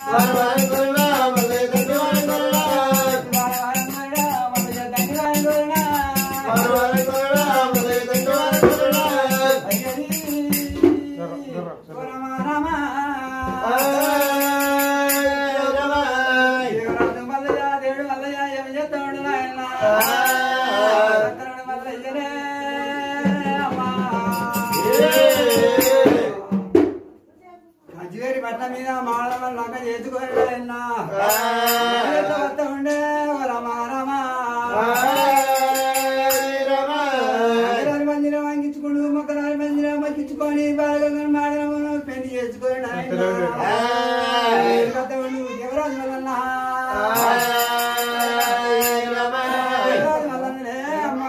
మంచిగారి బట్ట మీద మాడవ లంక చేసుకోవాలన్నా వస్త ఉండే ఓ రమ రమ అగరాని మందిరం వంగించుకుంటూ మొక్కరాని మందిరం వంగించుకొని బాలగంగా మాడడం పెళ్లి చేసుకోండి ఎవరాజు వల్లన్నా ఎవరాజు వల్లనే అమ్మా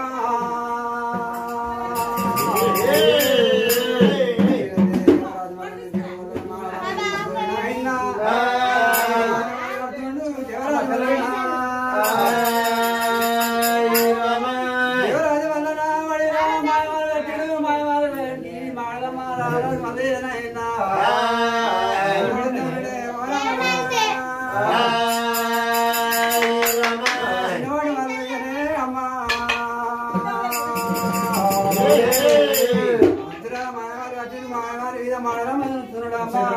దేవరాజు వల్లన వడిన మాయమాల పెట్టిడు మాయమాల పెట్టి మాడమ రాజు మల్లేనైనా నోడి మల్లయ్యనే అమ్మా మంత్ర మాయమాల పెట్టిడు మాయమాల మీద మాడడం సునుడమ్మా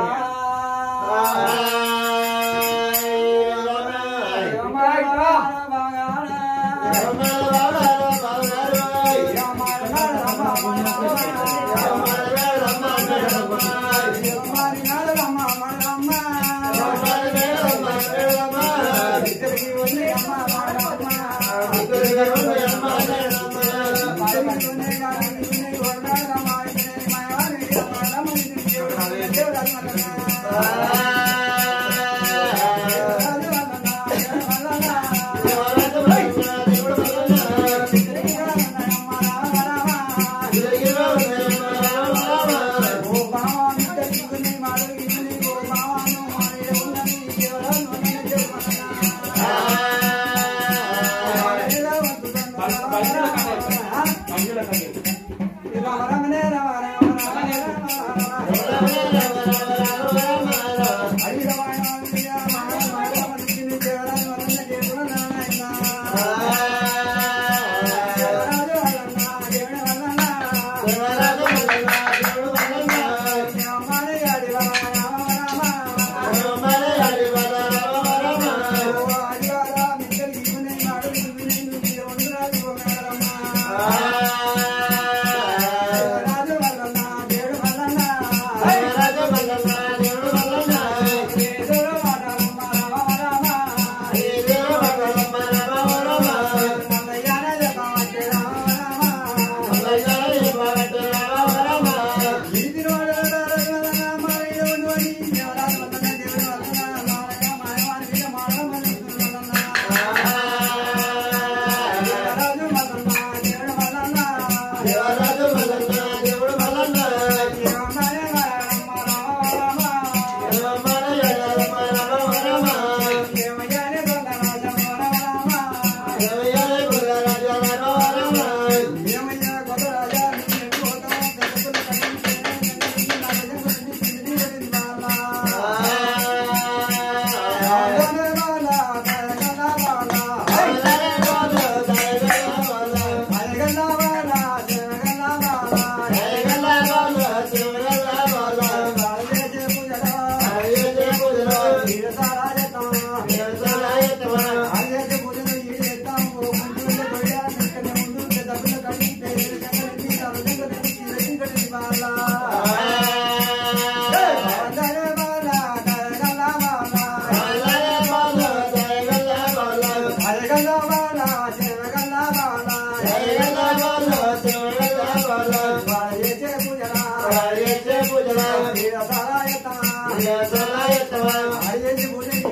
పూజ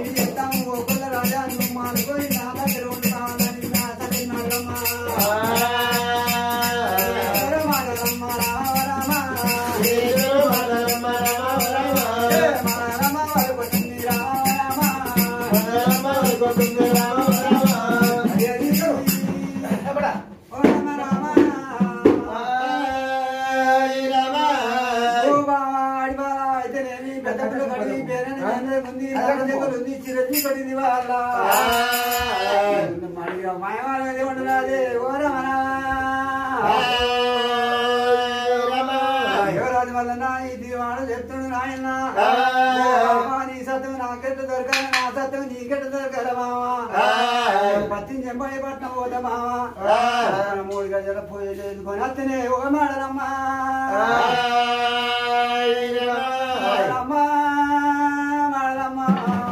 పంచకులు చిరచి కొట్టింది వాళ్ళ మరి మాయమాడే ఉండరాదే ఓ రమణ యువరాజు వల్ల నా ఈ దివాడు చెప్తుడు నాయన నీ సత్యం నాకెట్ట దొరకాల నా సత్యం నీకెట్ట దొరకాల మావా పత్తిని చెంపడి పట్నం పోతా మావా మూడు గజల పూజ చేసుకొని అత్తనే ఒక మాడలమ్మా మాడలమ్మా మాడలమ్మా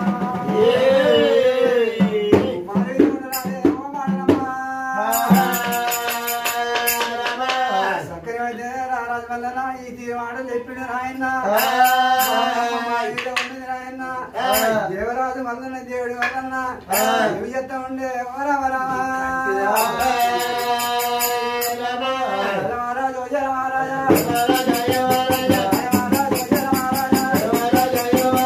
మరి ఉండరాదే ఓ మాడలమ్మా సక్కని అయితే రారాజు వల్ల నా ఈ తీర్మాడు చెప్పిన నాయన దేవరాజు వల్లన దేవుడి వల్లన ఇవి చెత్త ఉండే వరా వరా మహారాజు జయ మహారాజా జయ మహారాజు జయ మహారాజా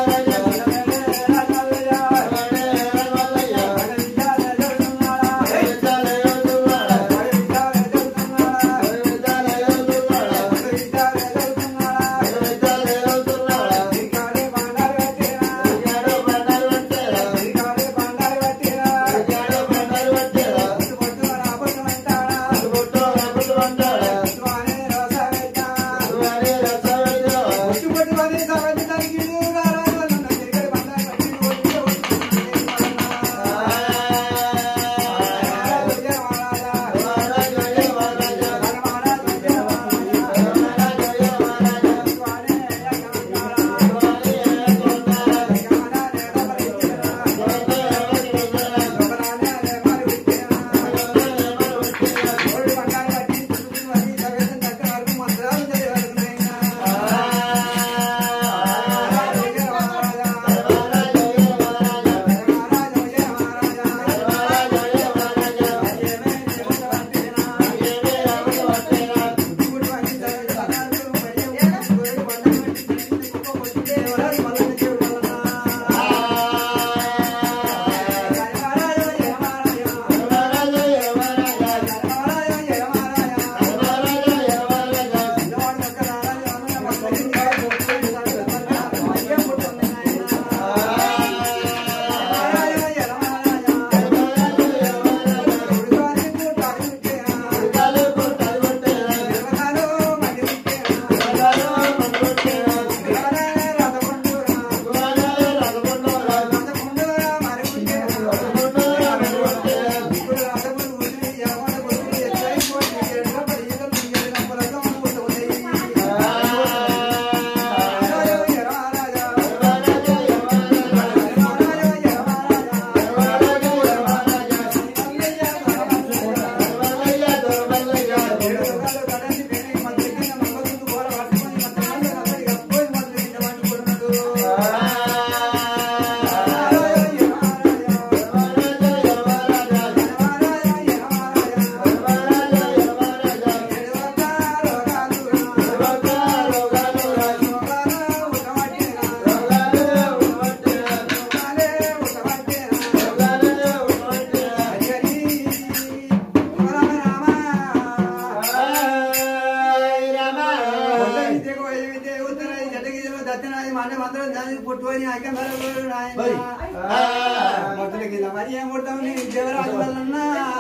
మరి ఏం కొడతావు నీ దేవరాజు వల్ల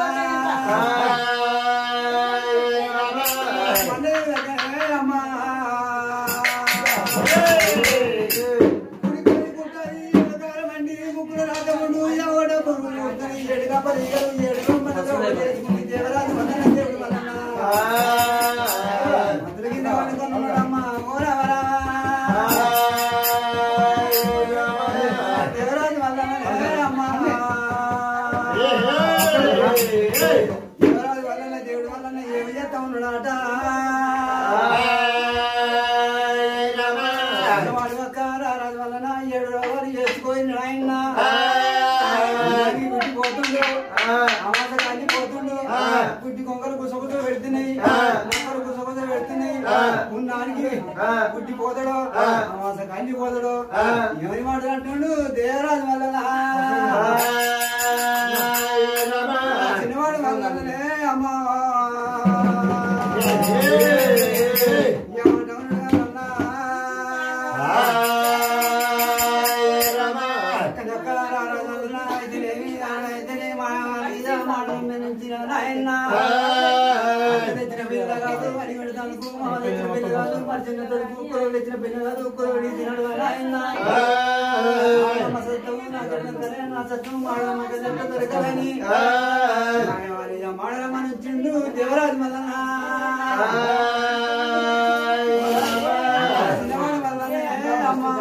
అమ్మా దేవుడు వల్ల ఏమి చేస్తా ఉన్నాడట వాడి ఒక్క రారాజు వలన ఏడు రోజులు చేసుకొని ఆయన గుడ్డి పోతుండు అమాస కానీ పోతుండు గుడ్డి కొంగలు గుసగుస పెడుతున్నాయి కొంగలు గుసగుస పెడుతున్నాయి ఉన్నానికి గుడ్డి పోతాడు అమాస కన్ని పోతాడు ఎవరి మాట అంటుండు దేవరాజు వలన చిన్నవాడు వల్లనే అమ్మా ఎవడవుడు వలన మనచిండు దేవరాజు మల్లన్న అమ్మా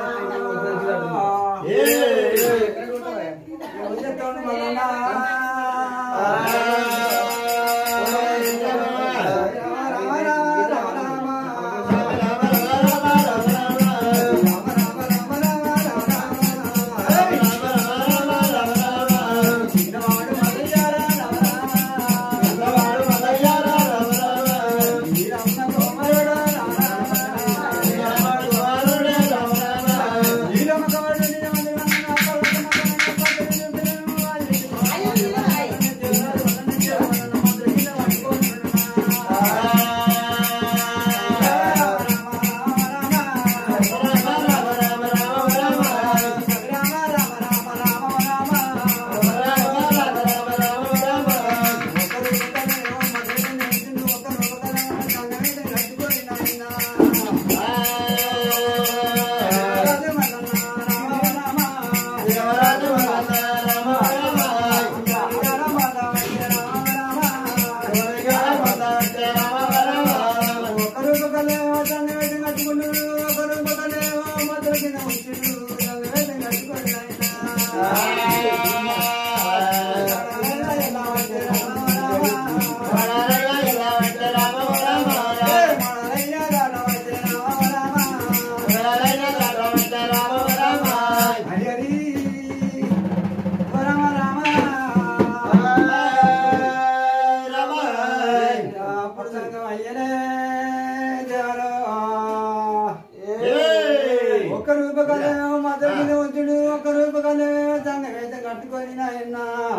ఒక్క రూపకలే మదగిన ఉంచుడు ఒక్క రూపకలే తంగైతే కట్టుకొని నాయన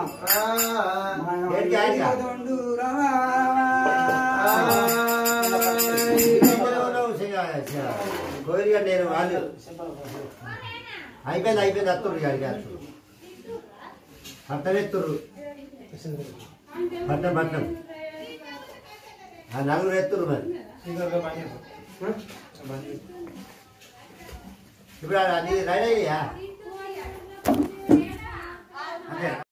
కోరిక నేను వాళ్ళు అయిపోయింది అయిపోయింది అత్తురు గారికి అత్తురు పట్టం ఎత్తురు పట్టం పట్టం ఆ నలుగురు ఎత్తురు మరి ఇప్పుడు అది రెడీ అయ్యా అంతే